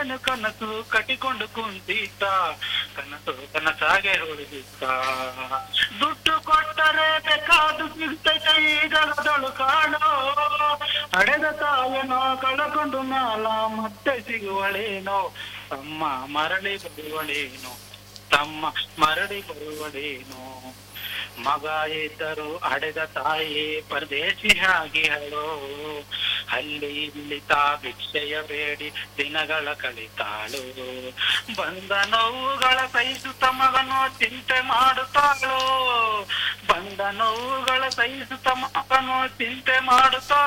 ಏನೇನು ಕನಸು ಕಟ್ಟಿಕೊಂಡು ಕುಂತಿದ್ದ ಕನಸು ಕನಸಾಗೆ ಹೊಡೆದಿದ್ದ ದುಡ್ಡು ಕೊಟ್ಟರೆ ಬೇಕಾದು ಸಿಗ್ತೈತೆ ಈ ಜಗದಳು ಕಾಣೋ ಹಡೆದ ತಾಯನೋ ಕಳಕೊಂಡು ನಾಲ ಮತ್ತೆ ಸಿಗುವಳೇನೋ ತಮ್ಮ ಮರಳಿ ಬರುವಳೇನೋ ತಮ್ಮ ಮರಳಿ ಬರುವಳೇನೋ ಮಗ ಇದ್ದರು ಹಡೆದ ತಾಯಿ ಪರದೇಶಿ ಆಗಿ ಹಳೋ ಅಲ್ಲಿ ಇಲ್ಲಿ ತಾ ಭಿಕ್ಷೆಯ ಬೇಡಿ ದಿನಗಳ ಕಳಿತಾಳು ಬಂದ ನೋವುಗಳ ಸಹಿಸುತ್ತ ಮಗನೋ ಚಿಂತೆ ಮಾಡುತ್ತಾಳು ಬಂದ ನೋವುಗಳ ಸಹಿಸುತ್ತ ಮಗನೋ ಚಿಂತೆ ಮಾಡುತ್ತಾ